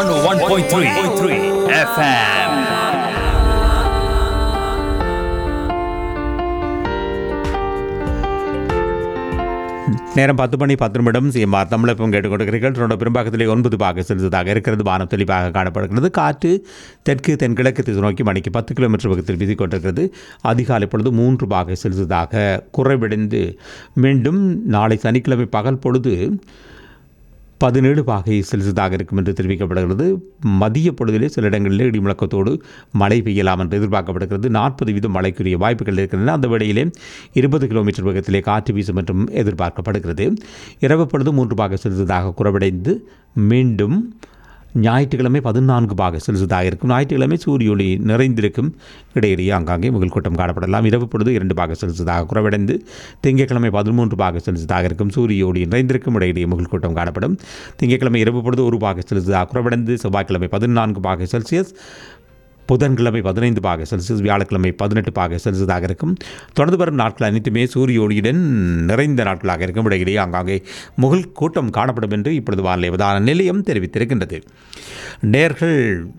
101.3 FM. நேரம் பத்து மணி பத்து நிமிடம் சிஎம்ஆர் தமிழப்பம் கேட்டுக்கொண்டிருக்கிறீர்கள் தொடர்ந்து பெரும்பாக்கத்திலே ஒன்பது பாக செலுத்ததாக இருக்கிறது வானம் தெளிவாக காணப்படுகிறது காற்று தெற்கு தென்கிழக்கு திசை நோக்கி மணிக்கு பத்து கிலோமீட்டர் வேகத்தில் வீசிக் கொண்டிருக்கிறது அதிகாலை பொழுது மூன்று பாக செலுத்ததாக குறைவடைந்து மீண்டும் நாளை சனிக்கிழமை பகல் பொழுது பதினேழு பாகை செல்சியஸாக இருக்கும் என்று தெரிவிக்கப்படுகிறது மதிய பொழுதிலே சில இடங்களில் இடிமுழக்கத்தோடு மழை பெய்யலாம் என்று எதிர்பார்க்கப்படுகிறது நாற்பது வீதம் மழைக்குரிய வாய்ப்புகள் இருக்கின்றன அந்த வேளையிலே இருபது கிலோமீட்டர் வேகத்திலே காற்று வீசும் என்றும் எதிர்பார்க்கப்படுகிறது இரவு பொழுது மூன்று பாக செல்சியஸாக குறைவடைந்து மீண்டும் ஞாயிற்றுக்கிழமை பதினான்கு பாக செல்சியஸாக இருக்கும் ஞாயிற்றுக்கிழமை சூரிய ஒளி நிறைந்திருக்கும் இடையிடையே ஆங்காங்கே முகல் கூட்டம் காணப்படலாம் இரவு பொழுது இரண்டு பாக செல்சியஸாக குறைவடைந்து திங்கட்கிழமை பதிமூன்று பாக செல்சியஸாக இருக்கும் சூரிய ஒளி நிறைந்திருக்கும் இடையிடையே முகல் கூட்டம் காணப்படும் திங்கட்கிழமை இரவு பொழுது ஒரு பாக செல்சியஸாக குறைவடைந்து செவ்வாய்க்கிழமை பதினான்கு பாக செல்சியஸ் புதன்கிழமை பதினைந்து பாக செல்சியஸ் வியாழக்கிழமை பதினெட்டு பாக செல்சியஸாக இருக்கும் தொடர்ந்து வரும் நாட்கள் அனைத்துமே சூரிய ஒளியுடன் நிறைந்த நாட்களாக இருக்கும் இடையிடையே ஆங்காங்கே முகல் கூட்டம் காணப்படும் என்று இப்பொழுது வானிலை அவதான நிலையம் தெரிவித்திருக்கின்றது நேர்கள்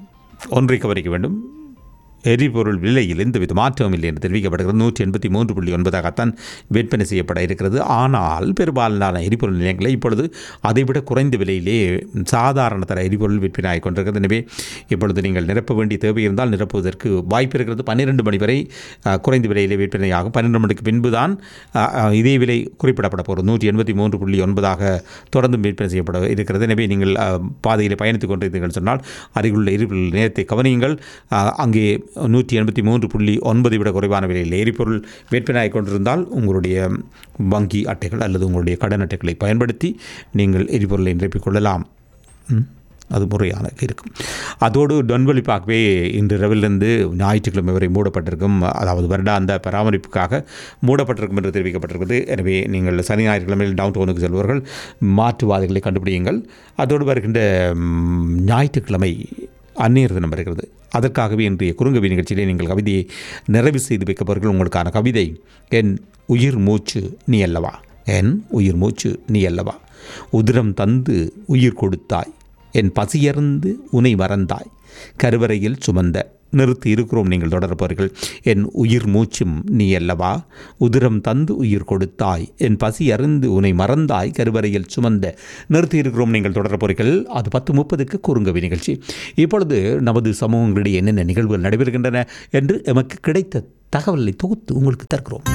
ஒன்றை கவனிக்க வேண்டும் எரிபொருள் விலையில் எந்தவித மாற்றமும் இல்லை என்று தெரிவிக்கப்படுகிறது நூற்றி எண்பத்தி மூன்று புள்ளி ஒன்பதாகத்தான் விற்பனை செய்யப்பட இருக்கிறது ஆனால் பெரும்பாலான எரிபொருள் நிலையங்களை இப்பொழுது அதைவிட குறைந்த விலையிலே சாதாரண தர எரிபொருள் விற்பனை ஆகிக் கொண்டிருக்கிறது எனவே இப்பொழுது நீங்கள் நிரப்ப வேண்டிய தேவை இருந்தால் நிரப்புவதற்கு வாய்ப்பு இருக்கிறது பன்னிரெண்டு மணி வரை அஹ், குறைந்த விலையிலே விற்பனையாகும் பன்னிரெண்டு மணிக்கு பின்பு தான் அஹ், அஹ், இதே விலை குறிப்பிடப்பட போகிறது நூற்றி எண்பத்தி மூன்று புள்ளி ஒன்பதாக தொடர்ந்து விற்பனை செய்யப்பட இருக்கிறது எனவே நீங்கள் அஹ், பாதையில் பயணித்துக் கொண்டிருந்தீர்கள் சொன்னால் அருகிலுள்ள எரிபொருள் நேரத்தை கவனியுங்கள் அஹ், அங்கே நூற்றி எண்பத்தி மூன்று புள்ளி ஒன்பதை விட குறைவான விலையில் எரிபொருள் விற்பனை கொண்டிருந்தால் உங்களுடைய வங்கி அட்டைகள் அல்லது உங்களுடைய கடன் அட்டைகளை பயன்படுத்தி நீங்கள் எரிபொருளை நிரப்பிக் கொள்ளலாம் ம், அது முறையான இருக்கும் அதோடு டொன்வெளி பார்க்கவே இன்று இரவிலிருந்து ஞாயிற்றுக்கிழமை வரை மூடப்பட்டிருக்கும் அதாவது வருடாந்த பராமரிப்புக்காக மூடப்பட்டிருக்கும் என்று தெரிவிக்கப்பட்டிருக்கிறது எனவே நீங்கள் சனி ஞாயிற்றுக்கிழமையில் டவுன் டவுனுக்கு செல்வர்கள் மாற்றுவாதிகளை கண்டுபிடியுங்கள் அதோடு வருகின்ற ம், ஞாயிற்றுக்கிழமை அந்நியர் தினம் வருகிறது அதற்காகவே இன்றைய குறுங்கவி நிகழ்ச்சியிலே நீங்கள் கவிதையை நிறைவு செய்து வைக்கப்பவர்கள் உங்களுக்கான கவிதை என் உயிர் மூச்சு நீ அல்லவா என் உயிர் மூச்சு நீ அல்லவா உதிரம் தந்து உயிர் கொடுத்தாய் என் பசியர்ந்து உனை மறந்தாய் கருவறையில் சுமந்த நிறுத்தி இருக்கிறோம் நீங்கள் தொடர்பவர்கள் என் உயிர் மூச்சும் நீ அல்லவா உதிரம் தந்து உயிர் கொடுத்தாய் என் பசி அறிந்து உனை மறந்தாய் கருவறையில் சுமந்த நிறுத்தி இருக்கிறோம் நீங்கள் தொடர்பவர்கள் அது பத்து முப்பதுக்கு குறுங்கவி நிகழ்ச்சி இப்பொழுது நமது சமூகங்களிடையே என்னென்ன நிகழ்வுகள் நடைபெறுகின்றன என்று எமக்கு கிடைத்த தகவலை தொகுத்து உங்களுக்கு தருகிறோம்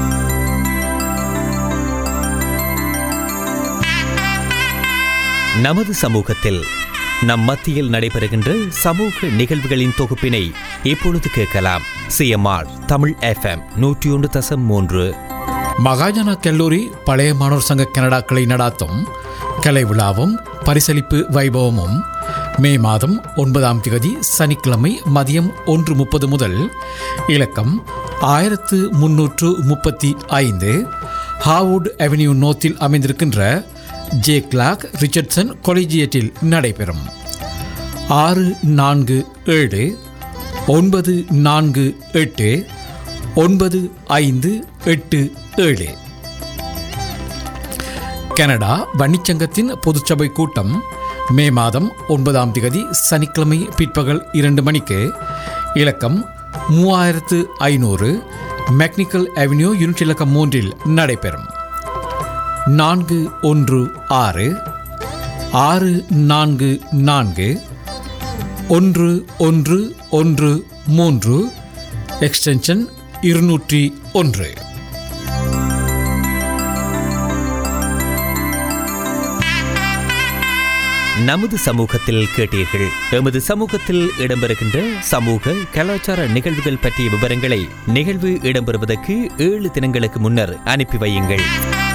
நமது சமூகத்தில் நம் மத்தியில் நடைபெறுகின்ற சமூக நிகழ்வுகளின் தொகுப்பினை இப்பொழுது கேட்கலாம் சிஎம்ஆர் தமிழ் எஃப்எம் நூற்றி ஒன்று தசம் மூன்று மகாஜன கல்லூரி பழைய மாணவர் சங்க கனடாக்களை நடாத்தும் கலை விழாவும் பரிசளிப்பு வைபவமும் மே மாதம் ஒன்பதாம் தேதி சனிக்கிழமை மதியம் ஒன்று முப்பது முதல் இலக்கம் ஆயிரத்து முன்னூற்று முப்பத்தி ஐந்து ஹாவுட் அவென்யூ நோத்தில் அமைந்திருக்கின்ற ஜே கிளாக் ரிச்சர்ட்சன் கொலிஜியேட்டில் நடைபெறும் ஆறு நான்கு ஏழு ஒன்பது நான்கு எட்டு ஒன்பது ஐந்து எட்டு ஏழு கனடா வன்னிச்சங்கத்தின் பொதுச்சபை கூட்டம் மே மாதம் ஒன்பதாம் திகதி சனிக்கிழமை பிற்பகல் இரண்டு மணிக்கு இலக்கம் மூவாயிரத்து ஐநூறு மெக்னிக்கல் அவென்யூ யூனிட் இலக்கம் மூன்றில் நடைபெறும் நான்கு ஒன்று ஆறு ஆறு நான்கு நான்கு ஒன்று ஒன்று ஒன்று மூன்று எக்ஸ்டென்ஷன் இருநூற்றி ஒன்று நமது சமூகத்தில் கேட்டீர்கள் எமது சமூகத்தில் இடம்பெறுகின்ற சமூக கலாச்சார நிகழ்வுகள் பற்றிய விவரங்களை நிகழ்வு இடம்பெறுவதற்கு ஏழு தினங்களுக்கு முன்னர் அனுப்பி வையுங்கள்